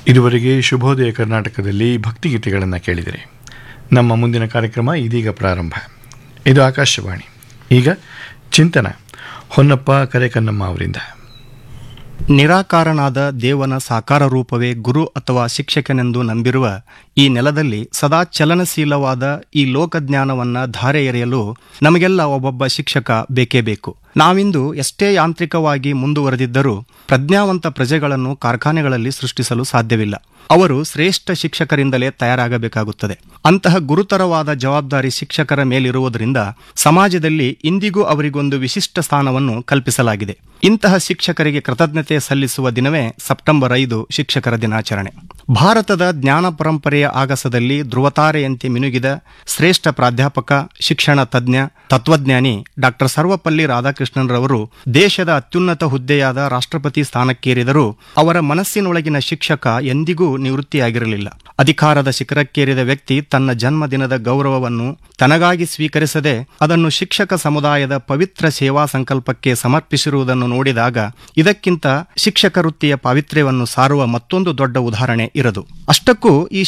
ಇದುವರೆಗೆ ಶುಭೋದಯ ಕರ್ನಾಟಕದಲ್ಲಿ ಭಕ್ತಿಗೀತೆಗಳನ್ನು ಕೇಳಿದಿರಿ ನಮ್ಮ ಮುಂದಿನ ಕಾರ್ಯಕ್ರಮ ಇದೀಗ ಪ್ರಾರಂಭ ಇದು ಆಕಾಶವಾಣಿ ಈಗ ಚಿಂತನ ಹೊನ್ನಪ್ಪ ಕರೆಕನ್ನಮ್ಮ ಅವರಿಂದ ನಿರಾಕಾರನಾದ ದೇವನ ಸಾಕಾರ ರೂಪವೇ ಗುರು ಅಥವಾ ಶಿಕ್ಷಕನೆಂದು ನಂಬಿರುವ ಈ ನೆಲದಲ್ಲಿ ಸದಾ ಚಲನಶೀಲವಾದ ಈ ಲೋಕಜ್ಞಾನವನ್ನ ಧಾರೆ ಎರೆಯಲು ನಮಗೆಲ್ಲ ಒಬ್ಬೊಬ್ಬ ಶಿಕ್ಷಕ ಬೇಕೇ ಬೇಕು ನಾವಿಂದು ಎಷ್ಟೇ ಯಾಂತ್ರಿಕವಾಗಿ ಮುಂದುವರೆದಿದ್ದರೂ ಪ್ರಜ್ಞಾವಂತ ಪ್ರಜೆಗಳನ್ನು ಕಾರ್ಖಾನೆಗಳಲ್ಲಿ ಸೃಷ್ಟಿಸಲು ಸಾಧ್ಯವಿಲ್ಲ ಅವರು ಶ್ರೇಷ್ಠ ಶಿಕ್ಷಕರಿಂದಲೇ ತಯಾರಾಗಬೇಕಾಗುತ್ತದೆ ಅಂತಹ ಗುರುತರವಾದ ಜವಾಬ್ದಾರಿ ಶಿಕ್ಷಕರ ಮೇಲಿರುವುದರಿಂದ ಸಮಾಜದಲ್ಲಿ ಇಂದಿಗೂ ಅವರಿಗೊಂದು ವಿಶಿಷ್ಟ ಸ್ಥಾನವನ್ನು ಕಲ್ಪಿಸಲಾಗಿದೆ ಇಂತಹ ಶಿಕ್ಷಕರಿಗೆ ಕೃತಜ್ಞತೆ ಸಲ್ಲಿಸುವ ದಿನವೇ ಸೆಪ್ಟೆಂಬರ್ ಐದು ಶಿಕ್ಷಕರ ದಿನಾಚರಣೆ ಭಾರತದ ಜ್ಞಾನ ಪರಂಪರೆಯ ಆಗಸದಲ್ಲಿ ಧ್ರುವತಾರೆಯಂತೆ ಮಿನುಗಿದ ಶ್ರೇಷ್ಠ ಪ್ರಾಧ್ಯಾಪಕ ಶಿಕ್ಷಣ ತಜ್ಞ ತತ್ವಜ್ಞಾನಿ ಡಾಕ್ಟರ್ ಸರ್ವಪಲ್ಲಿ ರಾಧಾಕೃಷ್ಣನ್ರವರು ದೇಶದ ಅತ್ಯುನ್ನತ ಹುದ್ದೆಯಾದ ರಾಷ್ಟ್ರಪತಿ ಸ್ಥಾನಕ್ಕೇರಿದರೂ ಅವರ ಮನಸ್ಸಿನೊಳಗಿನ ಶಿಕ್ಷಕ ಎಂದಿಗೂ ನಿವೃತ್ತಿಯಾಗಿರಲಿಲ್ಲ ಅಧಿಕಾರದ ಶಿಖರಕ್ಕೇರಿದ ವ್ಯಕ್ತಿ ತನ್ನ ಜನ್ಮದಿನದ ಗೌರವವನ್ನು ತನಗಾಗಿ ಸ್ವೀಕರಿಸದೆ ಅದನ್ನು ಶಿಕ್ಷಕ ಸಮುದಾಯದ ಪವಿತ್ರ ಸೇವಾ ಸಂಕಲ್ಪಕ್ಕೆ ಸಮರ್ಪಿಸಿರುವುದನ್ನು ನೋಡಿದಾಗ ಇದಕ್ಕಿಂತ ಶಿಕ್ಷಕ ವೃತ್ತಿಯ ಪಾವಿತ್ರ್ಯವನ್ನು ಸಾರುವ ಮತ್ತೊಂದು ದೊಡ್ಡ ಉದಾಹರಣೆ ಇರದು ಅಷ್ಟಕ್ಕೂ ಈ